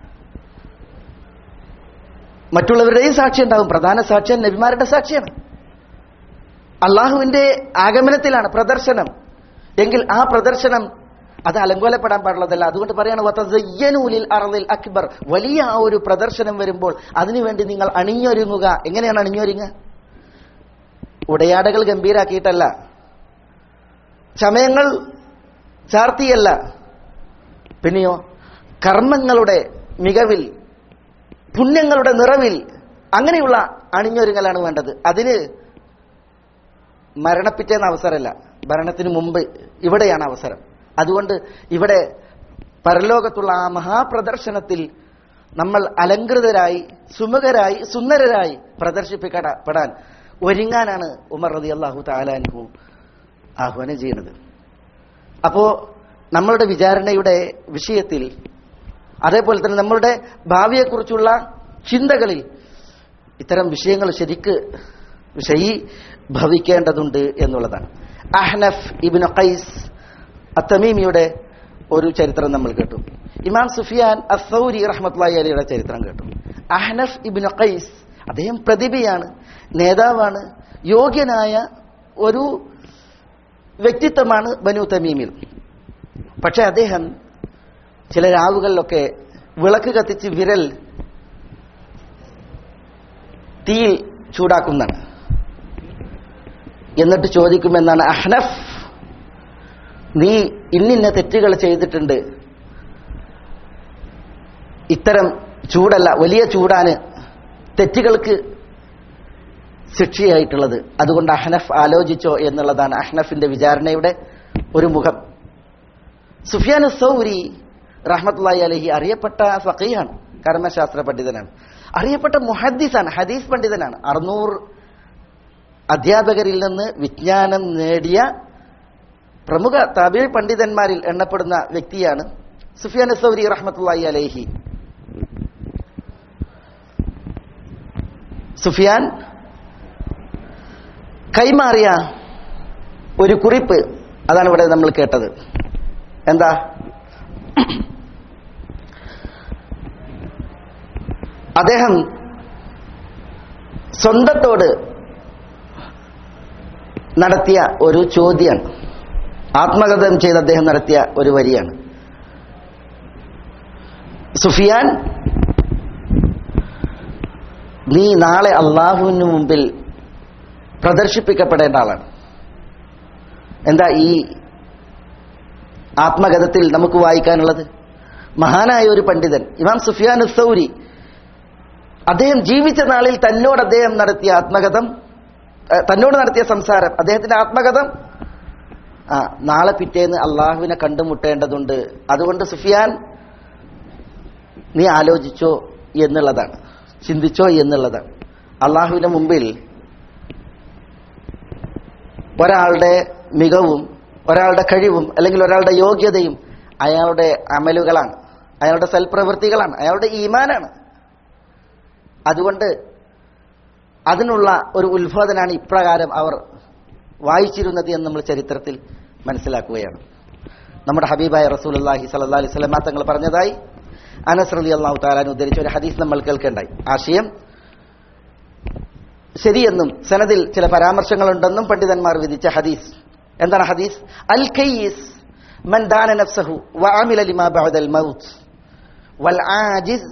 മറ്റുള്ളവരുടെയും സാക്ഷ്യം ഉണ്ടാകും പ്രധാന സാക്ഷ്യം നബിമാരുടെ സാക്ഷ്യമാണ് അള്ളാഹുവിന്റെ ആഗമനത്തിലാണ് പ്രദർശനം എങ്കിൽ ആ പ്രദർശനം അത് അലങ്കോലപ്പെടാൻ പാടുള്ളതല്ല അതുകൊണ്ട് പറയാണ് വതസയ്യനൂലിൽ അറദിൽ അക്ബർ വലിയ ആ ഒരു പ്രദർശനം വരുമ്പോൾ അതിനുവേണ്ടി നിങ്ങൾ അണിഞ്ഞൊരുങ്ങുക എങ്ങനെയാണ് അണിഞ്ഞൊരുങ്ങുക ഉടയാടകൾ ഗംഭീരാക്കിയിട്ടല്ല ചമയങ്ങൾ ചാർത്തിയല്ല പിന്നെയോ കർമ്മങ്ങളുടെ മികവിൽ പുണ്യങ്ങളുടെ നിറവിൽ അങ്ങനെയുള്ള അണിഞ്ഞൊരുങ്ങലാണ് വേണ്ടത് അതിന് മരണപ്പിറ്റേന്ന അവസരമല്ല ഭരണത്തിന് മുമ്പ് ഇവിടെയാണ് അവസരം അതുകൊണ്ട് ഇവിടെ പരലോകത്തുള്ള ആ മഹാപ്രദർശനത്തിൽ നമ്മൾ അലങ്കൃതരായി സുമുഖരായി സുന്ദരരായി പ്രദർശിപ്പിക്കപ്പെടാൻ ഒരുങ്ങാനാണ് ഉമർ റതി അള്ളാഹു താലാൻഹു ആഹ്വാനം ചെയ്യുന്നത് അപ്പോ നമ്മളുടെ വിചാരണയുടെ വിഷയത്തിൽ അതേപോലെ തന്നെ നമ്മളുടെ ഭാവിയെക്കുറിച്ചുള്ള ചിന്തകളിൽ ഇത്തരം വിഷയങ്ങൾ ശരിക്ക് വിഷയി ഭവിക്കേണ്ടതുണ്ട് എന്നുള്ളതാണ് അഹ്നഫ് ഇബിൻ ഖൈസ് അത്തമീമിയുടെ ഒരു ചരിത്രം നമ്മൾ കേട്ടു ഇമാം സുഫിയാൻ അസൗരി റഹ്മത്ലായി അലിയുടെ ചരിത്രം കേട്ടു അഹ്നഫ് ഇബിൻ ഖൈസ് അദ്ദേഹം പ്രതിഭയാണ് നേതാവാണ് യോഗ്യനായ ഒരു വ്യക്തിത്വമാണ് ബനു തമീമിൽ പക്ഷെ അദ്ദേഹം ചില രാവുകളിലൊക്കെ വിളക്ക് കത്തിച്ച് വിരൽ തീയിൽ ചൂടാക്കുന്നതാണ് എന്നിട്ട് ചോദിക്കുമെന്നാണ് അഹ്നഫ് നീ ഇന്നിന്ന തെറ്റുകൾ ചെയ്തിട്ടുണ്ട് ഇത്തരം ചൂടല്ല വലിയ ചൂടാണ് തെറ്റുകൾക്ക് ശിക്ഷയായിട്ടുള്ളത് അതുകൊണ്ട് അഹ്നഫ് ആലോചിച്ചോ എന്നുള്ളതാണ് അഹ്നഫിന്റെ വിചാരണയുടെ ഒരു മുഖം സുഫിയാൻ സൗരി റഹ്മത്തുള്ളി അലഹി അറിയപ്പെട്ട ഫക്കീഹാണ് കർമ്മശാസ്ത്ര പണ്ഡിതനാണ് അറിയപ്പെട്ട മുഹദ്ദിസാണ് ഹദീസ് പണ്ഡിതനാണ് അറുന്നൂറ് അധ്യാപകരിൽ നിന്ന് വിജ്ഞാനം നേടിയ പ്രമുഖ തമിഴ് പണ്ഡിതന്മാരിൽ എണ്ണപ്പെടുന്ന വ്യക്തിയാണ് സുഫിയാൻ സൗരി റഹ്മത്തുള്ളി അലഹി സുഫിയാൻ കൈമാറിയ ഒരു കുറിപ്പ് അതാണ് ഇവിടെ നമ്മൾ കേട്ടത് എന്താ അദ്ദേഹം സ്വന്തത്തോട് നടത്തിയ ഒരു ചോദ്യമാണ് ആത്മകഥം ചെയ്ത് അദ്ദേഹം നടത്തിയ ഒരു വരിയാണ് സുഫിയാൻ നീ നാളെ അള്ളാഹുവിന് മുമ്പിൽ പ്രദർശിപ്പിക്കപ്പെടേണ്ട ആളാണ് എന്താ ഈ ആത്മകഥത്തിൽ നമുക്ക് വായിക്കാനുള്ളത് മഹാനായ ഒരു പണ്ഡിതൻ ഇമാം സുഫിയാൻ സൗരി അദ്ദേഹം ജീവിച്ച നാളിൽ തന്നോട് അദ്ദേഹം നടത്തിയ ആത്മകഥം ഏഹ്, തന്നോട് നടത്തിയ സംസാരം അദ്ദേഹത്തിന്റെ ആത്മകഥം ആ നാളെ പിറ്റേന്ന് അള്ളാഹുവിനെ കണ്ടുമുട്ടേണ്ടതുണ്ട് അതുകൊണ്ട് സുഫിയാൻ നീ ആലോചിച്ചോ എന്നുള്ളതാണ് ചിന്തിച്ചോ എന്നുള്ളതാണ് അള്ളാഹുവിന്റെ മുമ്പിൽ ഒരാളുടെ മികവും ഒരാളുടെ കഴിവും അല്ലെങ്കിൽ ഒരാളുടെ യോഗ്യതയും അയാളുടെ അമലുകളാണ് അയാളുടെ സൽപ്രവൃത്തികളാണ് അയാളുടെ ഈമാനാണ് അതുകൊണ്ട് അതിനുള്ള ഒരു ഉത്ബോധനാണ് ഇപ്രകാരം അവർ വായിച്ചിരുന്നത് എന്ന് നമ്മൾ ചരിത്രത്തിൽ മനസ്സിലാക്കുകയാണ് നമ്മുടെ ഹബീബായ റസൂലുള്ളാഹി സ്വല്ലല്ലാഹി അലൈഹി വസല്ലം തങ്ങൾ പറഞ്ഞതായി അനസ് റളിയല്ലാഹു തആല ഉദ്ധരിച്ച ഒരു ഹദീസ് നമ്മൾ കേൾക്കേണ്ടായി ആശയം ശരിയെന്നും സനദിൽ ചില പരാമർശങ്ങളുണ്ടെന്നും പണ്ഡിതന്മാർ വിധിച്ച ഹദീസ് എന്താണ് ഹദീസ് അൽ കയ്യിസ് മൻ ദാന നഫ്സഹു വഅമില ലിമാ ബഅദൽ മൗത്ത് വൽ ആജിസ്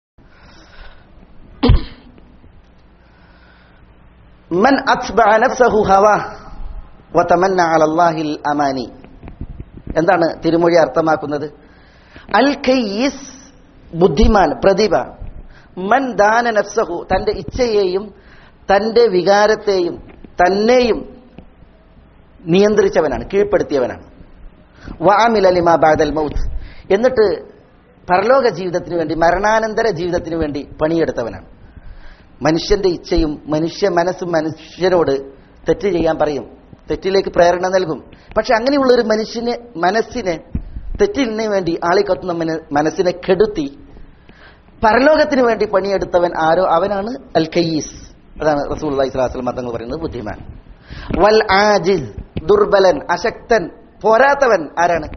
മൻ അത്ബഅ നഫ്സഹു ഹവാ വതമന്ന അലല്ലാഹിൽ അമാനി എന്താണ് തിരുമൊഴി അർത്ഥമാക്കുന്നത് അൽ കയ്യിസ് ബുദ്ധിമാൻ പ്രതിഭ മൻ ദാന നഫ്സഹു തന്റെ ഇച്ഛയെയും തന്റെ വികാരത്തെയും തന്നെയും നിയന്ത്രിച്ചവനാണ് കീഴ്പ്പെടുത്തിയവനാണ് വാമിൽ അലിമ ബാദൽ മൗത്ത് എന്നിട്ട് പരലോക ജീവിതത്തിന് വേണ്ടി മരണാനന്തര ജീവിതത്തിന് വേണ്ടി പണിയെടുത്തവനാണ് മനുഷ്യന്റെ ഇച്ഛയും മനുഷ്യ മനസ്സും മനുഷ്യരോട് തെറ്റ് ചെയ്യാൻ പറയും തെറ്റിലേക്ക് പ്രേരണ നൽകും പക്ഷെ അങ്ങനെയുള്ള ഒരു മനുഷ്യനെ മനസ്സിനെ തെറ്റിന് വേണ്ടി ആളിക്കത്തുന്ന മന- മനസ്സിനെ കെടുത്തി പരലോകത്തിന് വേണ്ടി പണിയെടുത്തവൻ ആരോ അവനാണ് അൽ കയ്യീസ് അതാണ് റസൂൽ അലൈഹിസ്ലാം തങ്ങൾ പറയുന്നത് ബുദ്ധിമാൻ വൽ ആജിസ് ദുർബലൻ അശക്തൻ പോരാത്തവൻ ആരാണ്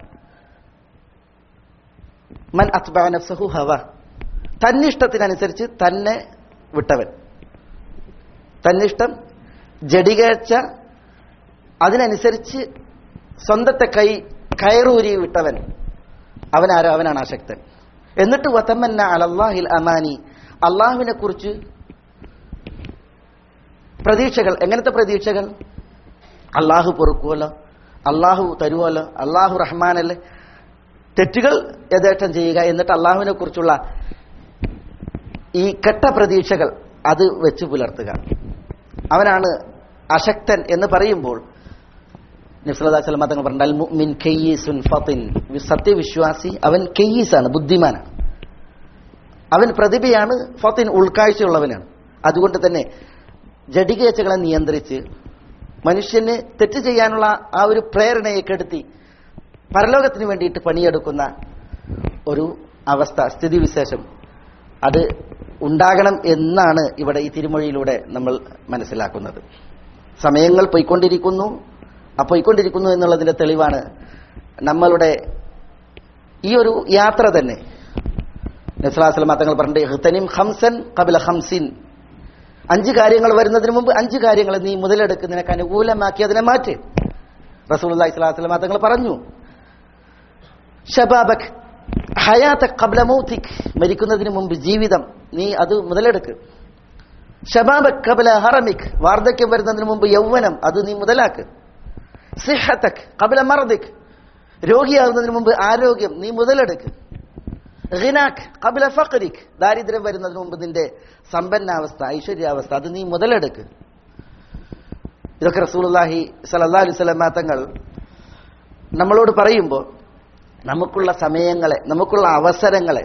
മൻ അത്ബഅ നഫ്സഹു ഹവ തന്നിഷ്ടത്തിനനുസരിച്ച് തന്നെ വിട്ടവൻ തന്നിഷ്ടം ജഡികേഴ്ച അതിനനുസരിച്ച് സ്വന്തത്തെ കൈ കയറൂരി വിട്ടവൻ അവനാരോ അവനാണ് അശക്തൻ എന്നിട്ട് വതമന്ന അലല്ലാഹിൽ അമാനി അള്ളാഹുവിനെ കുറിച്ച് പ്രതീക്ഷകൾ എങ്ങനത്തെ പ്രതീക്ഷകൾ അള്ളാഹു പൊറുക്കുമല്ലോ അള്ളാഹു തരുമല്ലോ അള്ളാഹു റഹ്മാനല്ലേ തെറ്റുകൾ യഥേഷ്ടം ചെയ്യുക എന്നിട്ട് അള്ളാഹുവിനെ കുറിച്ചുള്ള ഈ കെട്ട പ്രതീക്ഷകൾ അത് വെച്ച് പുലർത്തുക അവനാണ് അശക്തൻ എന്ന് പറയുമ്പോൾ നിഫ്ലദാസലമ തങ്ങൾ പറഞ്ഞാൽ മുഅ്മിൻ കയ്യീസുൻ ഫത്തിൻ സത്യവിശ്വാസി അവൻ കയ്യീസാണ് ബുദ്ധിമാനാണ് അവൻ പ്രതിഭയാണ് ഫത്തിൻ ഉൾക്കാഴ്ചയുള്ളവനാണ് അതുകൊണ്ട് തന്നെ ജഡികേച്ചകളെ നിയന്ത്രിച്ച് മനുഷ്യന് തെറ്റ് ചെയ്യാനുള്ള ആ ഒരു പ്രേരണയെ കെടുത്തി പരലോകത്തിന് വേണ്ടിയിട്ട് പണിയെടുക്കുന്ന ഒരു അവസ്ഥ സ്ഥിതിവിശേഷം അത് ഉണ്ടാകണം എന്നാണ് ഇവിടെ ഈ തിരുമൊഴിയിലൂടെ നമ്മൾ മനസ്സിലാക്കുന്നത് സമയങ്ങൾ പോയിക്കൊണ്ടിരിക്കുന്നു ആ പോയിക്കൊണ്ടിരിക്കുന്നു എന്നുള്ളതിന്റെ തെളിവാണ് നമ്മളുടെ ഈ ഒരു യാത്ര തന്നെ നസ്ലാസ്ലം തങ്ങൾ പറഞ്ഞിട്ട് ഹുത്തനിം ഹംസൻ കപില ഹംസിൻ അഞ്ച് കാര്യങ്ങൾ വരുന്നതിന് മുമ്പ് അഞ്ച് കാര്യങ്ങൾ നീ മുതലെടുക്കുന്നതിനൊക്കെ അനുകൂലമാക്കി അതിനെ മാറ്റ് റസൂൽ ഇസ്ലാസ്ലം തങ്ങൾ പറഞ്ഞു ഷബാബക് ഹയാത്ത കബ്ല മൗത്തിക് മരിക്കുന്നതിന് മുമ്പ് ജീവിതം നീ അത് മുതലെടുക്ക് ഷബാബക് കബല ഹറമിക് വാർദ്ധക്യം വരുന്നതിന് മുമ്പ് യൗവനം അത് നീ മുതലാക്ക് സിഹത്തക് കബല മറദിക് രോഗിയാകുന്നതിന് മുമ്പ് ആരോഗ്യം നീ മുതലെടുക്ക് ഹിനാഖ് കബല ഫഖരിക് ദാരിദ്ര്യം വരുന്നതിന് മുമ്പ് നിന്റെ സമ്പന്നാവസ്ഥ ഐശ്വര്യാവസ്ഥ അത് നീ മുതലെടുക്ക് ഇതൊക്കെ റസൂലുള്ളാഹി സല്ലല്ലാഹു അലൈഹി വസല്ലം തങ്ങൾ നമ്മളോട് പറയുമ്പോൾ നമുക്കുള്ള സമയങ്ങളെ നമുക്കുള്ള അവസരങ്ങളെ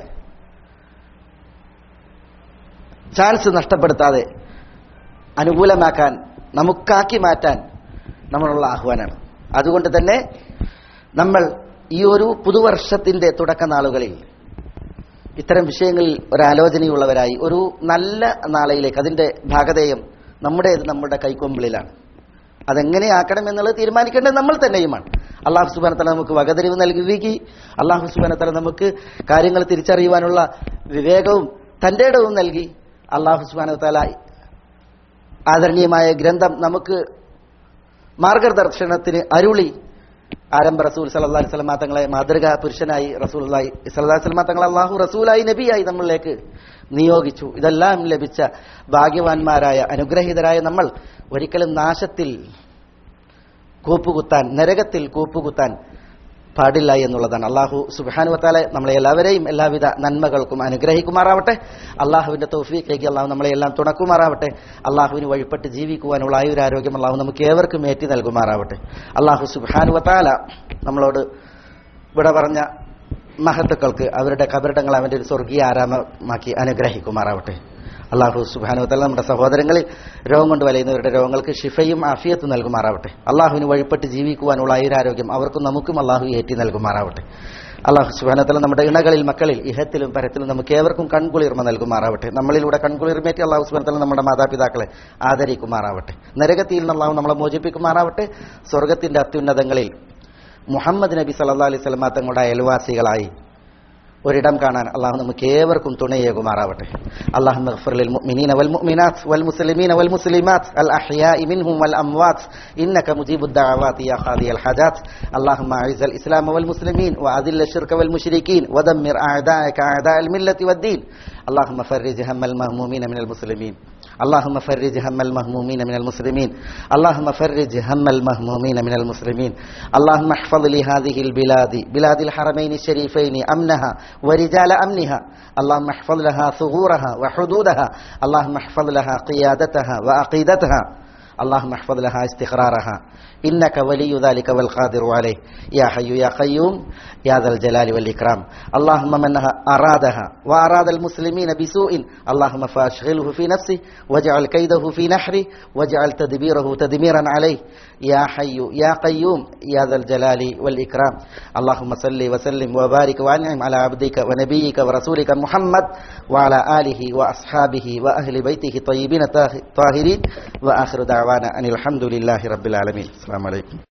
ചാൻസ് നഷ്ടപ്പെടുത്താതെ അനുകൂലമാക്കാൻ നമുക്കാക്കി മാറ്റാൻ നമ്മളുള്ള ആഹ്വാനമാണ് അതുകൊണ്ട് തന്നെ നമ്മൾ ഈ ഒരു പുതുവർഷത്തിന്റെ തുടക്ക നാളുകളിൽ ഇത്തരം വിഷയങ്ങളിൽ ഒരാലോചനയുള്ളവരായി ഒരു നല്ല നാളയിലേക്ക് അതിന്റെ ഭാഗതേയം നമ്മുടേത് നമ്മുടെ കൈക്കൊമ്പിളിലാണ് അതെങ്ങനെ ആക്കണം എന്നുള്ളത് തീരുമാനിക്കേണ്ടത് നമ്മൾ തന്നെയുമാണ് അള്ളാഹു സുബാനത്തല നമുക്ക് വകതിരിവ് നൽകുകയും അള്ളാഹു സുബാനത്തല നമുക്ക് കാര്യങ്ങൾ തിരിച്ചറിയുവാനുള്ള വിവേകവും തന്റെ ഇടവും നൽകി അള്ളാഹു സുബാനത്തല ആദരണീയമായ ഗ്രന്ഥം നമുക്ക് മാർഗദർശനത്തിന് അരുളി ആരംഭ റസൂൽ സല്ലല്ലാഹു അലൈഹി വസല്ലം തങ്ങളെ മാതൃകാ പുരുഷനായി റസൂൽ സല്ലല്ലാഹു അലൈഹി വസല്ലം തങ്ങൾ അള്ളാഹു റസൂലായി നബിയായി നമ്മളിലേക്ക് നിയോഗിച്ചു ഇതെല്ലാം ലഭിച്ച ഭാഗ്യവാന്മാരായ അനുഗ്രഹീതരായ നമ്മൾ ഒരിക്കലും നാശത്തിൽ കൂപ്പുകുത്താൻ നരകത്തിൽ കൂപ്പുകുത്താൻ പാടില്ല എന്നുള്ളതാണ് അള്ളാഹു സുബാനുവത്താലെ നമ്മളെ എല്ലാവരെയും എല്ലാവിധ നന്മകൾക്കും അനുഗ്രഹിക്കുമാറാവട്ടെ അള്ളാഹുവിന്റെ തൗഫീഖേക്ക് അള്ളാഹു നമ്മളെ എല്ലാം തുണക്കുമാറാവട്ടെ അള്ളാഹുവിന് വഴിപ്പെട്ട് ജീവിക്കുവാനുള്ള ആയുരാരോഗ്യം അള്ളാഹു നമുക്ക് ഏവർക്കും ഏറ്റി നൽകുമാറാവട്ടെ അള്ളാഹു സുബാനുവത്താല നമ്മളോട് ഇവിടെ പറഞ്ഞ മഹത്തുക്കൾക്ക് അവരുടെ കബറിടങ്ങൾ അവന്റെ ഒരു സ്വർഗീയ ആരാമമാക്കി അനുഗ്രഹിക്കുമാറാവട്ടെ അള്ളാഹു സുബാനുവത്തല നമ്മുടെ സഹോദരങ്ങളിൽ രോഗം കൊണ്ട് വലയുന്നവരുടെ രോഗങ്ങൾക്ക് ഷിഫയും ആഫിയത്തും നൽകുമാറാവട്ടെ അള്ളാഹുവിന് വഴിപ്പെട്ട് ജീവിക്കുവാനുള്ള ആയുരാരോഗ്യം അവർക്കും നമുക്കും അള്ളാഹു ഏറ്റി നൽകുമാറാവട്ടെ അള്ളാഹു സുബാനത്തല നമ്മുടെ ഇണകളിൽ മക്കളിൽ ഇഹത്തിലും പരത്തിലും നമുക്ക് ഏവർക്കും കൺകുളിർമ നൽകുമാറാവട്ടെ നമ്മളിലൂടെ കൺകുളിർമേറ്റി അള്ളാഹു സുബാനത്തല നമ്മുടെ മാതാപിതാക്കളെ ആദരിക്കുമാറാവട്ടെ നരകത്തിൽ നിന്ന് അള്ളാഹു നമ്മളെ മോചിപ്പിക്കുമാറാവട്ടെ സ്വർഗത്തിന്റെ അത്യുന്നതങ്ങളിൽ മുഹമ്മദ് നബി സല്ലാ അലൈഹി സ്വലമ തങ്ങളുടെ അയൽവാസികളായി ഒരിടം കാണാൻ അള്ളാഹു നമുക്ക് ഏവർക്കും തുണയേകുമാറാവട്ടെ അള്ളാഹു മഗ്ഫിറിൽ മുഅ്മിനീന വൽ മുഅ്മിനാത്ത് വൽ മുസ്ലിമീന വൽ മുസ്ലിമാത്ത് അൽ അഹ്യാഇ മിൻഹും വൽ അംവാത്ത് ഇന്നക മുജീബുദ് ദഅവാതി യാ ഖാദിയൽ ഹജാത്ത് اللهم اعز الاسلام والمسلمين واذل الشرك والمشركين ودمر اعداءك اعداء المله والدين اللهم فرج هم المهمومين من المسلمين اللهم فرج هم المهمومين من المسلمين اللهم فرج هم المهمومين من المسلمين اللهم احفظ لهذه البلاد بلاد الحرمين الشريفين امنها ورجال امنها اللهم احفظ لها ثغورها وحدودها اللهم احفظ لها قيادتها وعقيدتها اللهم احفظ لها استقرارها إنك ولي ذلك والقادر عليه يا حي يا قيوم يا ذا الجلال والإكرام اللهم من أرادها وأراد المسلمين بسوء اللهم فأشغله في نفسه واجعل كيده في نحره واجعل تدبيره تدميرا عليه يا حي يا قيوم يا ذا الجلال والإكرام اللهم صل وسلم وبارك وأنعم على عبدك ونبيك ورسولك محمد وعلى آله وأصحابه وأهل بيته طيبين طاهرين وآخر دعوانا أن الحمد لله رب العالمين السلام عليكم